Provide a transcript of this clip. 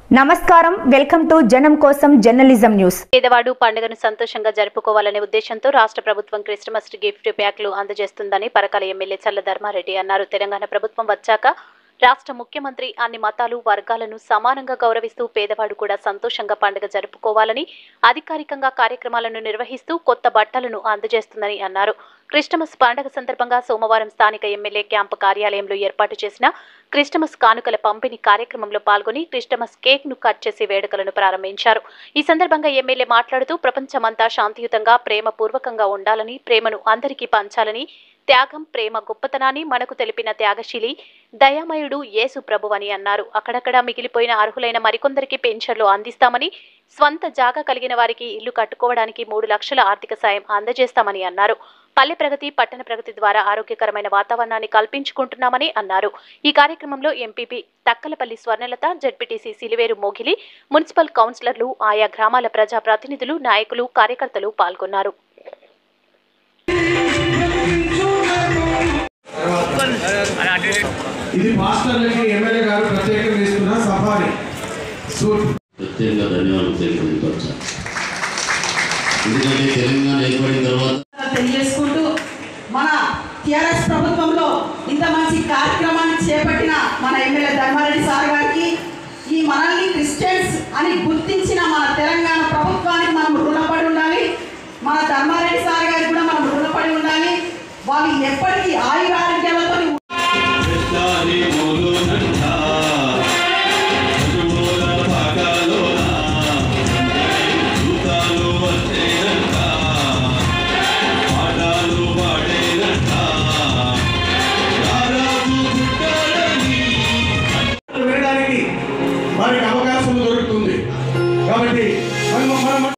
నమస్కారం welcome to జనం కోసం జర్నలిజం న్యూస్ పేదవాడు పండుగను సంతోషంగా జరుపుకోవాలనే ఉద్దేశంతో రాష్ట్ర ప్రభుత్వం క్రిస్టమస్ గిఫ్ట్ ప్యాక్లు అందజేస్తుందని పరకాల ఎమ్మెల్యే చల్ల ధర్మారెడ్డి అన్నారు తెలంగాణ ప్రభుత్వం వచ్చాక రాష్ట్ర ముఖ్యమంత్రి అన్ని మతాలు వర్గాలను సమానంగా గౌరవిస్తూ పేదవాడు కూడా సంతోషంగా పండుగ జరుపుకోవాలని అధికారికంగా కార్యక్రమాలను నిర్వహిస్తూ కొత్త బట్టలను అందజేస్తుందని అన్నారు క్రిస్టమస్ పండుగ సందర్భంగా సోమవారం స్థానిక ఎమ్మెల్యే క్యాంపు కార్యాలయంలో ఏర్పాటు చేసిన క్రిస్టమస్ కానుకల పంపిణీ కార్యక్రమంలో పాల్గొని క్రిస్టమస్ కేక్ ను కట్ చేసి వేడుకలను ప్రారంభించారు ఈ సందర్భంగా ఎమ్మెల్యే మాట్లాడుతూ ప్రపంచమంతా శాంతియుతంగా ప్రేమపూర్వకంగా ఉండాలని ప్రేమను అందరికీ పంచాలని త్యాగం ప్రేమ గొప్పతనాన్ని మనకు తెలిపిన త్యాగశీలి దయామయుడు యేసు ప్రభు అని అన్నారు అక్కడక్కడ మిగిలిపోయిన అర్హులైన మరికొందరికి పెన్షన్లు అందిస్తామని స్వంత జాగా కలిగిన వారికి ఇల్లు కట్టుకోవడానికి మూడు లక్షల ఆర్థిక సాయం అందజేస్తామని అన్నారు పల్లె ప్రగతి పట్టణ ప్రగతి ద్వారా ఆరోగ్యకరమైన వాతావరణాన్ని కల్పించుకుంటున్నామని అన్నారు ఈ కార్యక్రమంలో MPP Thakkallapalli Swarnalatha ZPTC Siliveru Mogili municipal కౌన్సిలర్లు ఆయా గ్రామాల ప్రజా ప్రతినిధులు నాయకులు కార్యకర్తలు పాల్గొన్నారు ఇది మాస్టర్లకి ఎమ్మెల్యే గారు ప్రత్యేకంగా ఇస్తున్న సఫారీ సూట్ ప్రత్యేకంగా ధన్యవాదాలు తెలియపరచాలి ఎందుకంటే తెలంగాణ ఏర్పడిన తర్వాత తెలియజేసుకుంటూ మన టిఆర్ఎస్ ప్రభుత్వంలో ఇంత మంచి కార్యక్రమాన్ని చేపట్టిన మన ఎమ్మెల్యే ధర్మారెడ్డి సార్ గారికి ఈ మనల్ని క్రిస్టియన్స్ అని గుర్తించిన మన తెలంగాణ ప్రభుత్వానికి మనం రుణపడి ఉండాలి మన ధర్మారెడ్డి సార్ గారికి కూడా మనం రుణపడి ఉండాలి వాళ్ళు ఎప్పటికీ ఆయురారోగ్యాలతో వేయడానికి వారికి అవకాశం దొరుకుతుంది కాబట్టి మనం మనం